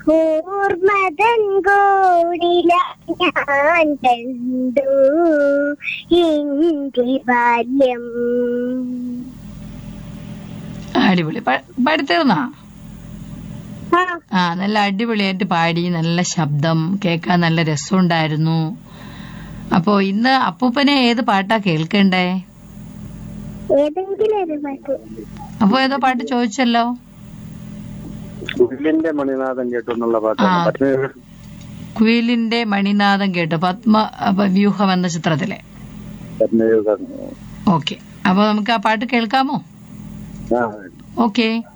ഓർമ്മതൻ കോടില ഞാൻ കണ്ടു എന്റെ ബാല്യം അടിപൊളി പ- പാടിത്തീർന്നാ ആ ആ നല്ല അടിപൊളിയായിട്ട് പാടി നല്ല ശബ്ദം കേൾക്കാൻ നല്ല രസമുണ്ടായിരുന്നു അപ്പോ ഇന്ന് അപ്പൂപ്പനെ ഏത് പാട്ടാ കേൾക്കണ്ടേ ഏതെങ്കിലും ഒരു പാട്ട് അപ്പൊ ഏതോ പാട്ട് ചോദിച്ചല്ലോ കുയിലിന്റെ മണിനാഥം കേട്ടു എന്നുള്ള പാട്ടാണ് ആ. പത്മ കുയിലിന്റെ മണിനാഥം കേട്ടു പത്മ അപ്പൊ വ്യൂഹം എന്ന ചിത്രത്തിലെ പത്മയുഗം ഓക്കെ അപ്പൊ നമുക്ക് ആ പാട്ട് കേൾക്കാമോ ആ ഓക്കെ